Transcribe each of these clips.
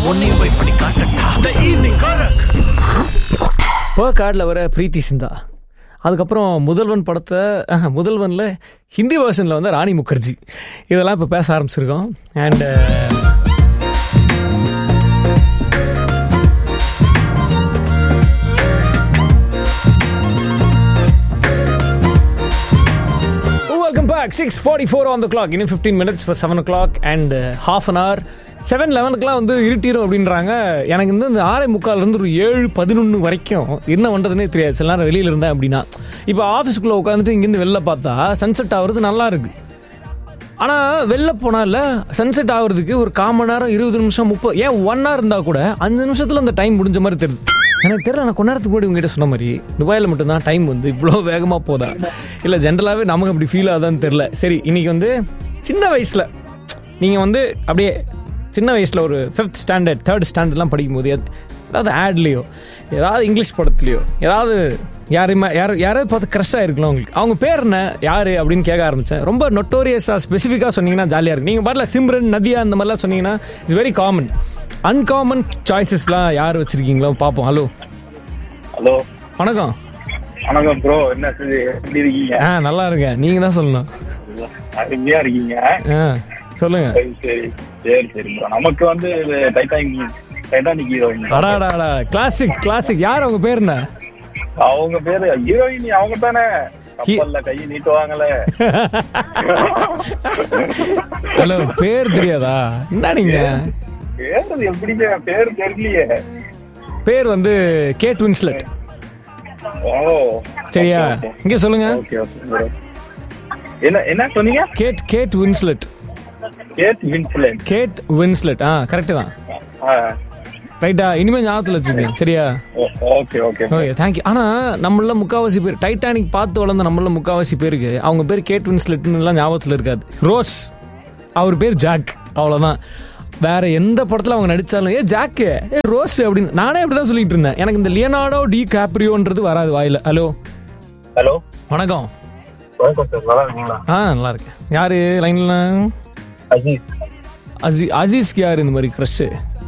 உன்னையும் போய் பண்ணி காட்டட்டா த ஈவினிங் கரக் இப்போ கார்டில் வர பிரீத்தி சிந்தா அதுக்கப்புறம் முதல்வன் படத்தை ஆஹா, முதல்வனில் ஹிந்தி வெர்ஷனில் வந்து ராணி முகர்ஜி இதெல்லாம் இப்போ பேச ஆரம்பிச்சிருக்கோம் and welcome back six forty four on the clock இன்னும் fifteen minutes for seven o'clock and half an hour seven லெவனுக்குலாம் வந்து இருட்டிடும் அப்படின்றாங்க எனக்கு வந்து இந்த ஆறே முக்கால்லேருந்து ஒரு ஏழு பதினொன்று வரைக்கும் என்ன பண்ணுறதுனே தெரியாது சில நேரம் வெளியில் இருந்தேன் அப்படின்னா இப்போ ஆஃபீஸ்க்குள்ளே உட்காந்துட்டு இங்கேருந்து வெளில பார்த்தா சன்செட் ஆகுறது நல்லா இருக்கு ஆனால் வெளில போனால சன்செட் ஆகுறதுக்கு ஒரு கால் மணி நேரம் இருபது நிமிஷம் முப்பது ஏன் ஒன் ஹவர் இருந்தால் கூட அஞ்சு நிமிஷத்தில் அந்த டைம் முடிஞ்ச மாதிரி தெரியுது எனக்கு தெரியல நான் கொஞ்ச நேரத்துக்கு முன்னாடி உங்ககிட்ட சொன்ன மாதிரி துபாயில் மட்டும்தான் டைம் வந்து இவ்வளோ வேகமாக போதா இல்லை ஜென்ரலாகவே நமக்கு அப்படி ஃபீல் ஆகுதான்னு தெரில சரி இன்னைக்கு வந்து சின்ன வயசில் நீங்கள் வந்து அப்படியே சின்ன வயசில் ஒரு ஃபிஃப்த் ஸ்டாண்டர்ட் தேர்ட் ஸ்டாண்டர்ட்லாம் படிக்கும்போது எத்- ஏதாவது ஆட்லேயோ ஏதாவது இங்கிலீஷ் படத்துலையோ ஏதாவது யாரையுமே யார் யாராவது பார்த்து க்ரஷ் ஆயிருக்கலாம் உங்களுக்கு அவங்க பேர் என்ன யார் அப்படின்னு கேட்க ஆரம்பித்தேன் ரொம்ப நொட்டோரியஸாக ஸ்பெசிஃபிக்காக சொன்னீங்கன்னா ஜாலியாக இருக்கும் நீங்கள் பாட்டில் சிம்ரன் நதியா அந்த மாதிரிலாம் சொன்னீங்கன்னா இட்ஸ் வெரி காமன் அன்காமன் சாய்ஸஸ்லாம் யார் வச்சுருக்கீங்களோ பார்ப்போம் ஹலோ ஹலோ வணக்கம் வணக்கம் ப்ரோ என்ன செய்தி? எப்படி இருக்கீங்க ஆ நல்லா இருக்கேன் நீங்கள் தான் சொல்லணும் அருமையா இருக்கீங்க ஆ சொல்லுங்கள் சரி சரி சரி சரி ப்ரோ நமக்கு வந்து இது டைட்டானிக் டைட்டானிக் ஹீரோயின் அடாடாடா கிளாசிக் கிளாசிக் யார் அவங்க பேர் என்ன அவங்க பேரு ஹீரோயின் அவங்க தானே கப்பல்ல கை நீட்டுவாங்கல்ல ஹலோ பேர் தெரியாதா என்ன நீங்க பேரு எப்படிங்க பேரு தெரியலையே பேர் வந்து கேட் வின்ஸ்லெட் ஓ சரியா இங்க சொல்லுங்க ஓகே ஓகே ப்ரோ என்ன என்ன சொன்னீங்க Kate Kate Winslet Kate Winslet Kate Winslet ஆ கரெக்ட் தான் ரைட்டா இனிமே ஞாபகத்தில் வச்சுக்கங்க சரியா ஓகே ஓகே ஓகே தேங்க்யூ ஆனா நம்மள முக்காவாசி பேர் டைட்டானிக் பார்த்து வளர்ந்த நம்மள முக்காவாசி பேருக்கு அவங்க பேர் கேட் வின்ஸ்லெட்னு எல்லாம் ஞாபகத்தில் இருக்காது ரோஸ் அவர் பேர் ஜாக் அவ்வளவுதான் வேற எந்த படத்துல அவங்க நடிச்சாலும் ஏ ஜாக்கு ஏ ரோஸ் அப்படின்னு நானே அப்படிதான் சொல்லிட்டு இருந்தேன் எனக்கு இந்த லியனார்டோ டி காப்ரியோன்றது வராது வாயில ஹலோ ஹலோ வணக்கம் வணக்கம் சார் நல்லா இருக்கீங்களா ஆ நல்லா இருக்கேன் யாரு லைன்ல அஜீஸ் அஜி அஜீஸ்க்கு யாரு இந்த மாதிரி க்ரஷ்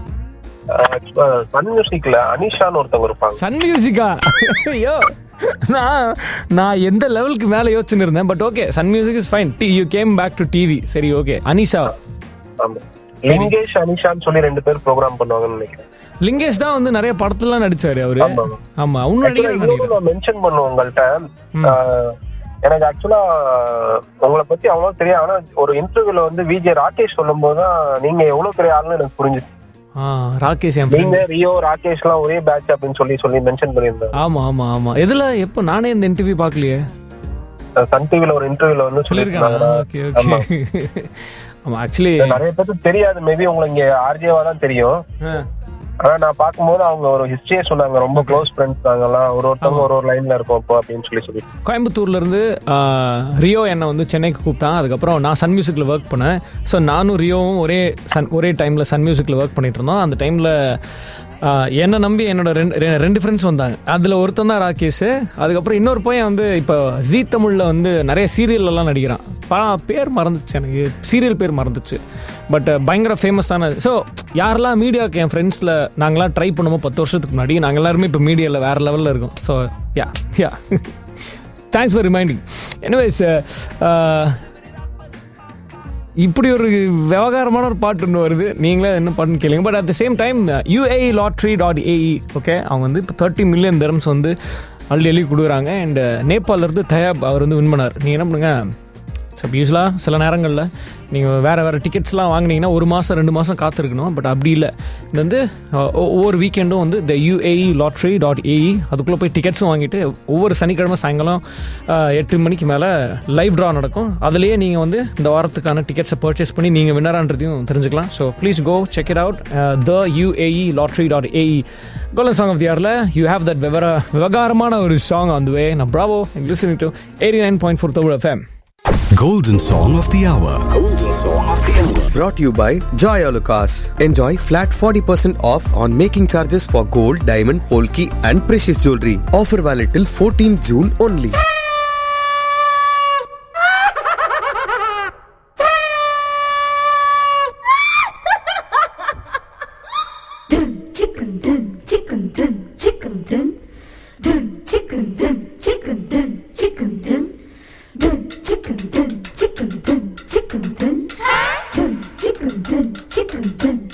சன் மியூசிக்ல அனிஷான்னு ஒருத்தவங்க இருப்பாங்க சன் மியூசிக்கா ஐயோ நான் நான் எந்த லெவலுக்கு மேல யோசிச்சுன்னு இருந்தேன் but okay Sun music is fine did you came back to TV சரி ஓகே அனிஷா ஆமா லிங்கேஷ் அனிஷான்னு சொல்லி ரெண்டு பேர் ப்ரோக்ராம் பண்ணுவாங்கன்னு நினைக்கிறேன் லிங்கேஷ் தான் வந்து நிறைய படத்துலலாம் நடிச்சாரு அவரு ஆமா. ஆமா அவனு நடிகர் இன்னொன்னு நினைக்கிறேன் நான் மென்ஷன் பண்ணுவேன் உங்கள்ட்ட ஆஹ், எனக்கு ஆக்சுவலா உங்களை பத்தி அவ்வளவு தெரியும் ஆனா ஒரு இன்டர்வியூல வந்து விஜய் ராகேஷ் சொல்லும் போதுதான் நீங்க எவ்வளவு பெரிய ஆளுன்னு எனக்கு புரிஞ்சுச்சு ஆ ராகேஷ் என் நீங்க friend. ரியோ ராகேஷ் எல்லாம் ஒரே பேட்ச் அப்படின்னு சொல்லி சொல்லி மென்ஷன் பண்ணியிருந்தேன் ஆமா ஆமா ஆமா எதுல எப்போ நானே இந்த இன்டர்வியூ பார்க்கலையே சன் டிவில ஒரு இன்டர்வியூல வந்து சொல்லியிருக்காங்க சொல்லியிருக்காங்க ஓகே ஓகே ஆமா ஆக்சுவலி நிறைய பேருக்கு தெரியாது மேபி உங்களுக்கு இங்க ஆர்ஜேவா தான் தெரியும் ஆனா நான் பார்க்கும்போது அவங்க ஒரு ஹிஸ்டரியே சொன்னாங்க ரொம்ப க்ளோஸ் ஃப்ரெண்ட்ஸ் நாங்கெல்லாம் ஒரு ஒருத்தவங்க ஒரு ஒரு லைன்ல இருக்கோம் இப்போ அப்படின்னு சொல்லி சொல்லி கோயம்புத்தூர்ல இருந்து ஆ, ரியோ என்னை வந்து சென்னைக்கு கூப்பிட்டான் அதுக்கப்புறம் நான் சன் மியூசிக்ல ஒர்க் பண்ணேன் ஸோ நானும் ரியோவும் ஒரே சன் ஒரே டைம்ல சன் மியூசிக்ல ஒர்க் பண்ணிட்டு இருந்தோம் அந்த டைம்ல ஆ, என்னை நம்பி என்னோட ரெண்டு ரெ- ரெண்டு ஃப்ரெண்ட்ஸ் வந்தாங்க அதில் ஒருத்தன் தான் ராகேஷ் அதுக்கப்புறம் இன்னொரு பையன் வந்து இப்போ ஜீ தமிழில் வந்து நிறைய serial எல்லாம் நடிக்கிறான் பா பேர் மறந்துச்சு எனக்கு சீரியல் பேர் மறந்துச்சு பட் பயங்கர ஃபேமஸான ஸோ யாரெல்லாம் மீடியாவுக்கு என் ஃப்ரெண்ட்ஸில் நாங்களாம் ட்ரை பண்ணுவோம் பத்து வருஷத்துக்கு முன்னாடி நாங்கள் எல்லாருமே இப்போ மீடியாவில் வேறு லெவலில் இருக்கோம் so yeah yeah thanks for reminding anyways இப்படி ஒரு விவகாரமான ஒரு பாட்டு ஒன்று வருது நீங்களே என்ன பாட்டுன்னு கேளுங்க but at the same time UA lottery dot AE okay அவங்க வந்து இப்போ தேர்ட்டி மில்லியன் தரம்ஸ் வந்து அள்ளி அள்ளி கொடுக்குறாங்க அண்ட் நேபாளிலேருந்து தயாப் அவர் வந்து வின் பண்ணார் நீங்கள் என்ன பண்ணுங்க ஸோ யூஸ்வலாக சில நேரங்களில் நீங்கள் வேறு வேறு டிக்கெட்ஸ்லாம் வாங்குனீங்கன்னா ஒரு மாதம் ரெண்டு மாதம் காத்திருக்கணும் பட் அப்படி இல்லை இது வந்து அஹ், ஒ- ஒவ்வொரு வீக்கெண்டும் வந்து இந்த யூஏஇ லாட்ரி டாட் ஏஇ அதுக்குள்ளே போய் டிக்கெட்ஸும் வாங்கிட்டு ஒவ்வொரு சனிக்கிழமை சாயங்காலம் அஹ், எட்டு மணிக்கு மேலே லைவ் ட்ரா நடக்கும் அதுலேயே நீங்கள் வந்து இந்த வாரத்துக்கான டிக்கெட்ஸை பர்ச்சேஸ் பண்ணி நீங்கள் வின்னரான்றதையும் தெரிஞ்சுக்கலாம் so please go check it out the UAE lottery dot AE colon song of the இயரில் யூ ஹேவ் தட் விவர விவகாரமான ஒரு சாங் ஆன் த வே நான் bravo listening to eighty nine point four Tamil FM Golden Song of the Hour. Golden Song of the Hour. Brought to you by Joy Alucas. Enjoy flat 40% off on making charges for gold, diamond, polki and precious jewelry. Offer valid till 14 June only. chicken dun, dun chicken dun, chicken dun, chicken dun, dun chicken dun, chicken dun, chicken dun, dun chicken dun, chicken dun.